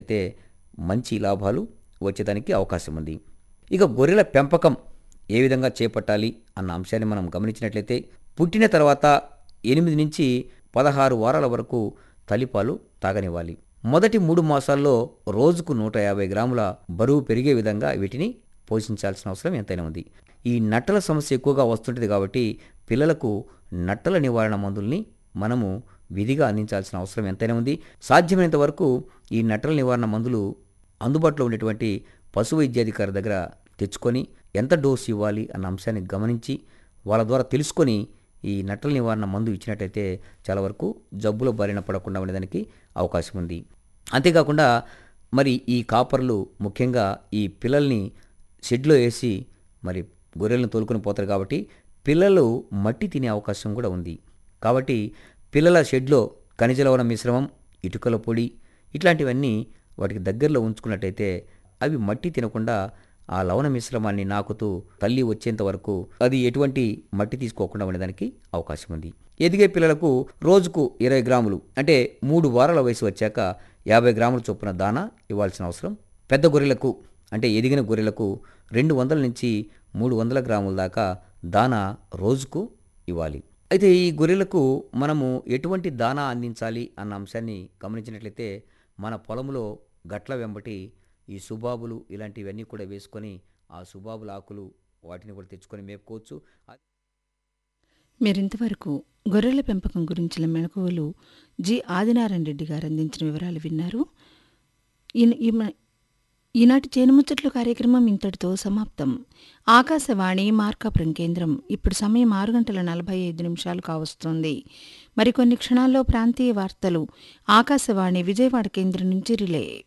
అయితే మంచి లాభాలు వచ్చేదానికి అవకాశం ఉంది ఇక గొర్రెల పెంపకం ఏ విధంగా చేపట్టాలి అన్న అంశాన్ని మనం గమనించినట్లయితే పుట్టిన తర్వాత ఎనిమిది నుంచి పదహారు వారాల వరకు తల్లిపాలు తాగనివ్వాలి మొదటి మూడు మాసాల్లో రోజుకు నూట యాభై గ్రాముల బరువు పెరిగే విధంగా వీటిని పోషించాల్సిన అవసరం ఎంతైనా ఉంది ఈ నట్టల సమస్య ఎక్కువగా వస్తుంటుంది కాబట్టి పిల్లలకు నట్టల నివారణ మందుల్ని మనము విధిగా అందించాల్సిన అవసరం ఎంతైనా ఉంది సాధ్యమైనంత వరకు ఈ నట్టల నివారణ మందులు అందుబాటులో ఉండేటువంటి పశు వైద్యాధికారి దగ్గర తెచ్చుకొని ఎంత డోసు ఇవ్వాలి అన్న అంశాన్ని గమనించి వాళ్ళ ద్వారా తెలుసుకొని ఈ నట్టల నివారణ మందు ఇచ్చినట్టయితే చాలా వరకు జబ్బుల బారిన పడకుండా ఉండేదానికి అవకాశం ఉంది అంతేకాకుండా మరి ఈ కాపర్లు ముఖ్యంగా ఈ పిల్లల్ని షెడ్లో వేసి మరి గొర్రెలను తోలుకొని పోతారు కాబట్టి పిల్లలు మట్టి తినే అవకాశం కూడా ఉంది కాబట్టి పిల్లల షెడ్లో ఖనిజ లవణ మిశ్రమం ఇటుకల పొడి ఇట్లాంటివన్నీ వాటికి దగ్గరలో ఉంచుకున్నట్టయితే అవి మట్టి తినకుండా ఆ లవణ మిశ్రమాన్ని నాకుతూ తల్లి వచ్చేంత వరకు అది ఎటువంటి మట్టి తీసుకోకుండా ఉండడానికి అవకాశం ఉంది ఎదిగే పిల్లలకు రోజుకు ఇరవై గ్రాములు అంటే మూడు వారాల వయసు వచ్చాక యాభై గ్రాముల చొప్పున దానా ఇవ్వాల్సిన అవసరం పెద్ద గొర్రెలకు అంటే ఎదిగిన గొర్రెలకు రెండు వందల నుంచి మూడు వందల గ్రాముల దాకా దానా రోజుకు ఇవ్వాలి అయితే ఈ గొర్రెలకు మనము ఎటువంటి దానా అందించాలి అన్న అంశాన్ని గమనించినట్లయితే మన పొలంలో గట్ల వెంబటి ఈ సుబాబులు ఇలాంటివన్నీ కూడా వేసుకొని ఆ సుబాబుల ఆకులు వాటిని కూడా తెచ్చుకొని మేపుకోవచ్చు మీరింతవరకు గొర్రెల పెంపకం గురించిన మెళకువలు జి ఆదినారాయణ రెడ్డి గారు అందించిన వివరాలు విన్నారు ఈన- ఈమ- ఈనాటి చేనుముచ్చట్లు కార్యక్రమం ఇంతటితో సమాప్తం ఆకాశవాణి మార్కాపురం కేంద్రం ఇప్పుడు సమయం ఆరు గంటల నలభై ఐదు నిమిషాలు కావస్తోంది మరికొన్ని క్షణాల్లో ప్రాంతీయ వార్తలు ఆకాశవాణి విజయవాడ కేంద్రం నుంచి రిలే